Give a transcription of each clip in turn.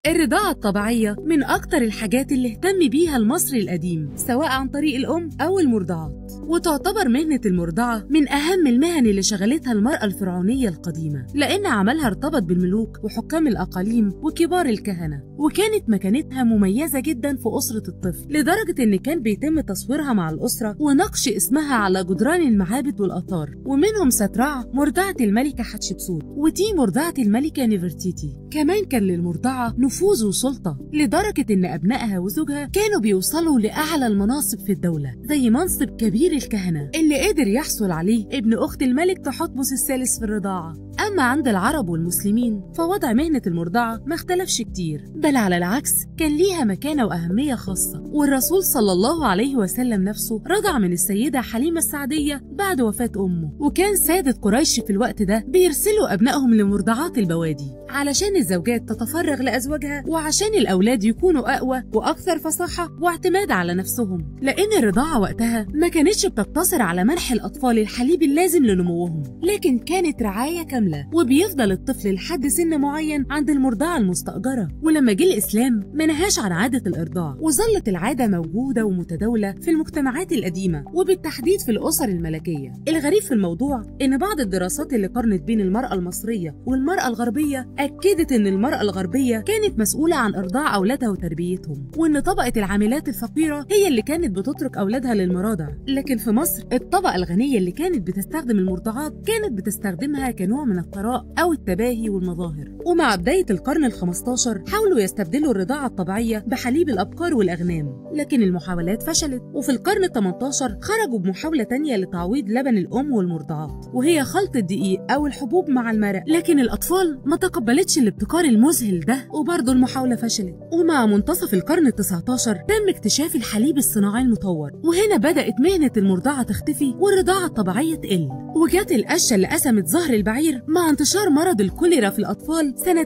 الرضاعة الطبيعية من أكتر الحاجات اللي اهتم بيها المصري القديم سواء عن طريق الأم أو المرضعات وتعتبر مهنة المرضعة من أهم المهن اللي شغلتها المرأة الفرعونية القديمة لأن عملها ارتبط بالملوك وحكام الأقاليم وكبار الكهنة وكانت مكانتها مميزة جدا في أسرة الطفل لدرجة إن كان بيتم تصويرها مع الأسرة ونقش اسمها على جدران المعابد والآثار ومنهم سترع مرضعة الملكة حتشبسوت وتي مرضعة الملكة نفرتيتي كمان كان للمرضعة نفوذ وسلطة لدرجة إن أبنائها وزوجها كانوا بيوصلوا لأعلى المناصب في الدولة زي منصب كبير الكهنة اللي قدر يحصل عليه ابن أخت الملك تحتمس الثالث في الرضاعة أما عند العرب والمسلمين فوضع مهنة المرضعة ما اختلفش كتير بل على العكس كان ليها مكانة وأهمية خاصة والرسول صلى الله عليه وسلم نفسه رضع من السيدة حليمة السعدية بعد وفاة أمه وكان سادة قريش في الوقت ده بيرسلوا أبنائهم لمرضعات البوادي علشان الزوجات تتفرغ لأزواجها وعشان الأولاد يكونوا أقوى وأكثر فصاحة واعتماد على نفسهم لأن الرضاعة وقتها ما كانتش بتقتصر على منح الأطفال الحليب اللازم لنموهم لكن كانت رعاية كاملة وبيفضل الطفل لحد سن معين عند المرضعة المستأجرة ولما جه الإسلام ما نهاش عن عادة الإرضاع وظلت العادة موجودة ومتداولة في المجتمعات القديمة وبالتحديد في الأسر الملكية الغريب في الموضوع إن بعض الدراسات اللي قارنت بين المرأة المصرية والمرأة الغربية أكدت إن المرأة الغربية كانت مسؤولة عن إرضاع أولادها وتربيتهم وإن طبقة العاملات الفقيرة هي اللي كانت بتترك أولادها للمراضع لكن في مصر الطبقة الغنية اللي كانت بتستخدم المرضعات كانت بتستخدمها كنوع من الثراء أو التباهي والمظاهر ومع بداية القرن ال 15 حاولوا يستبدلوا الرضاعة الطبيعية بحليب الأبقار والأغنام لكن المحاولات فشلت وفي القرن ال 18 خرجوا بمحاولة تانية لتعويض لبن الأم والمرضعات وهي خلط الدقيق أو الحبوب مع المرق لكن الأطفال ما تقبلتش الابتكار المذهل ده وبرضه المحاولة فشلت ومع منتصف القرن ال 19 تم اكتشاف الحليب الصناعي المطور وهنا بدأت مهنة المرضعة تختفي والرضاعة الطبيعية تقل وجات القشة اللي قسمت ظهر البعير مع انتشار مرض الكوليرا في الأطفال سنة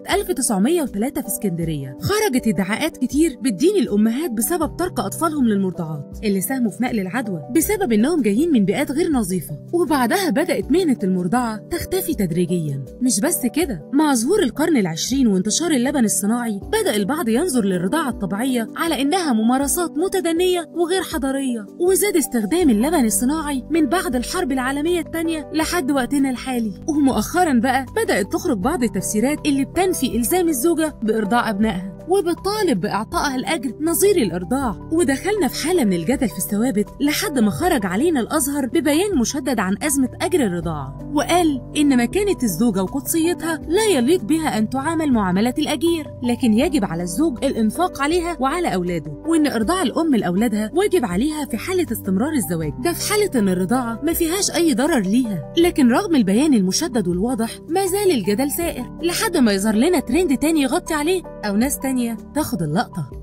1903 في اسكندرية خرجت ادعاءات كتير بتدين الأمهات بسبب ترك أطفالهم للمرضعات اللي ساهموا في نقل العدوى بسبب إنهم جايين من بيئات غير نظيفة وبعدها بدأت مهنة المرضعة تختفي تدريجيا مش بس كده مع ظهور القرن العشرين وانتشار اللبن الصناعي بدأ البعض ينظر للرضاعة الطبيعية على إنها ممارسات متدنية وغير حضارية وزاد استخدام اللبن الصناعي من بعد الحرب العالمية الثانية لحد وقتنا الحالي ومؤخرا بقى بدأت تخرج بعض التفسيرات اللي بتنفي إلزام الزوجة بإرضاع أبنائها وبتطالب بإعطائها الأجر نظير الإرضاع ودخلنا في حالة من الجدل في الثوابت لحد ما خرج علينا الأزهر ببيان مشدد عن أزمة أجر الرضاعة وقال إن مكانة الزوجة وقدسيتها لا يليق بها أن تعامل معاملة الأجير لكن يجب على الزوج الإنفاق عليها وعلى أولاده وإن إرضاع الأم لأولادها واجب عليها في حالة استمرار الزواج ده في حالة إن الرضاعة ما فيهاش أي ضرر ليها لكن رغم البيان المشدد والواضح ما زال الجدل سائر لحد ما يظهر لنا ترند تاني يغطي عليه أو ناس تانية تاخد اللقطة